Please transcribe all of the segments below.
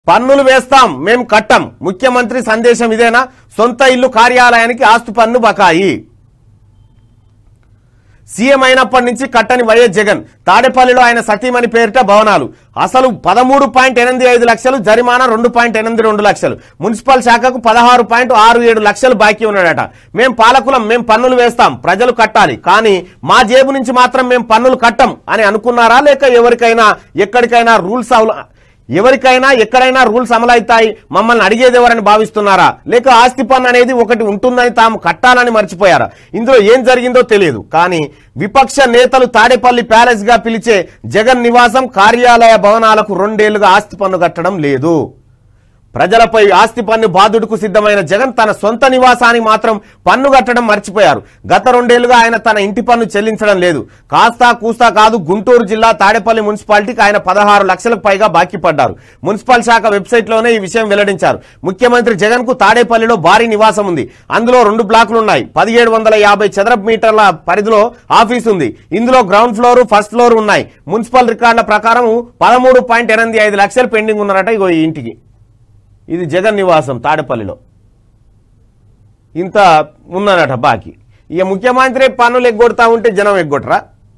పన్నులు వేస్తాం మేం కట్టం ముఖ్యమంత్రి సందేశం ఇదేనా సొంత ఇల్లు కార్యాలయానికి ఆస్తు పన్ను బకాయి సీఎం అయినప్పటి నుంచి కట్టని వైఎస్ జగన్ తాడేపల్లిలో ఆయన సతీమణి పేరిట భవనాలు అసలు పదమూడు పాయింట్ ఎనిమిది ఐదు లక్షలు జరిమానా రెండు పాయింట్ ఎనిమిది రెండు లక్షలు మున్సిపల్ శాఖకు పదహారు పాయింట్ ఆరు ఏడు లక్షలు బాకీ ఉన్నాడట మేం పాలకులం మేం పన్నులు వేస్తాం ప్రజలు కట్టాలి కానీ మా జేబు నుంచి మాత్రం మేం పన్నులు కట్టం అని అనుకున్నారా లేక ఎవరికైనా ఎక్కడికైనా రూల్స్ అమలు ఎవరికైనా ఎక్కడైనా రూల్స్ అమలవుతాయి మమ్మల్ని అడిగేది ఎవరని భావిస్తున్నారా లేక ఆస్తి పన్ను అనేది ఒకటి ఉంటుందని తాము కట్టాలని మర్చిపోయారా ఇందులో ఏం జరిగిందో తెలియదు కానీ విపక్ష నేతలు తాడేపల్లి ప్యాలెస్ గా పిలిచే జగన్ నివాసం కార్యాలయ భవనాలకు రెండేళ్లుగా ఆస్తి పన్ను కట్టడం లేదు ప్రజలపై ఆస్తి పన్ను బాధుడుకు సిద్ధమైన జగన్ తన సొంత నివాసానికి మాత్రం పన్ను కట్టడం మర్చిపోయారు గత రెండేళ్లుగా ఆయన తన ఇంటి పన్ను చెల్లించడం లేదు కాస్తా కూస్తా కాదు గుంటూరు జిల్లా తాడేపల్లి మున్సిపాలిటీకి ఆయన పదహారు లక్షలకు పైగా బాకీ పడ్డారు మున్సిపల్ శాఖ వెబ్సైట్ లోనే ఈ విషయం వెల్లడించారు ముఖ్యమంత్రి జగన్ కు తాడేపల్లిలో భారీ నివాసం ఉంది అందులో రెండు బ్లాకులు ఉన్నాయి పదిహేడు వందల యాభై చదరపు మీటర్ల పరిధిలో ఆఫీస్ ఉంది ఇందులో గ్రౌండ్ ఫ్లోర్ ఫస్ట్ ఫ్లోర్ ఉన్నాయి మున్సిపల్ రికార్డుల ప్రకారం పదమూడు పాయింట్ ఎనిమిది ఐదు లక్షలు పెండింగ్ ఉన్నారట ఇగో ఈ ఇంటికి ఇది జగన్ నివాసం తాడేపల్లిలో ఇంత ఉన్నదట బాకీ ఇక ముఖ్యమంత్రి పన్నులు ఎగ్గొడతా ఉంటే జనం ఎగ్గొట్టరా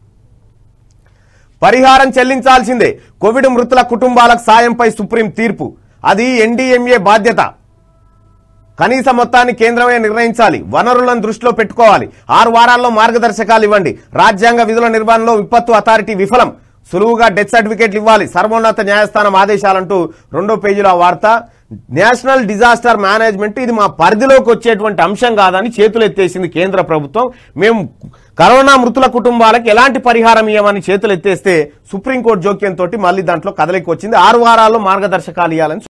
పరిహారం చెల్లించాల్సిందే కోవిడ్ మృతుల కుటుంబాలకు సాయంపై సుప్రీం తీర్పు అది ఎన్డీఎంఏ బాధ్యత కనీస మొత్తాన్ని కేంద్రమే నిర్ణయించాలి వనరులను దృష్టిలో పెట్టుకోవాలి ఆరు వారాల్లో మార్గదర్శకాలు ఇవ్వండి రాజ్యాంగ విధుల నిర్వహణలో విపత్తు అథారిటీ విఫలం సులువుగా డెత్ సర్టిఫికేట్లు ఇవ్వాలి సర్వోన్నత న్యాయస్థానం ఆదేశాలంటూ రెండో పేజీలో ఆ వార్త నేషనల్ డిజాస్టర్ మేనేజ్మెంట్ ఇది మా పరిధిలోకి వచ్చేటువంటి అంశం కాదని చేతులు ఎత్తేసింది కేంద్ర ప్రభుత్వం మేము కరోనా మృతుల కుటుంబాలకు ఎలాంటి పరిహారం ఇవ్వమని చేతులు ఎత్తేస్తే సుప్రీంకోర్టు జోక్యంతో మళ్ళీ దాంట్లో కదలికి వచ్చింది ఆరు వారాల్లో మార్గదర్శకాలు ఇవ్వాలని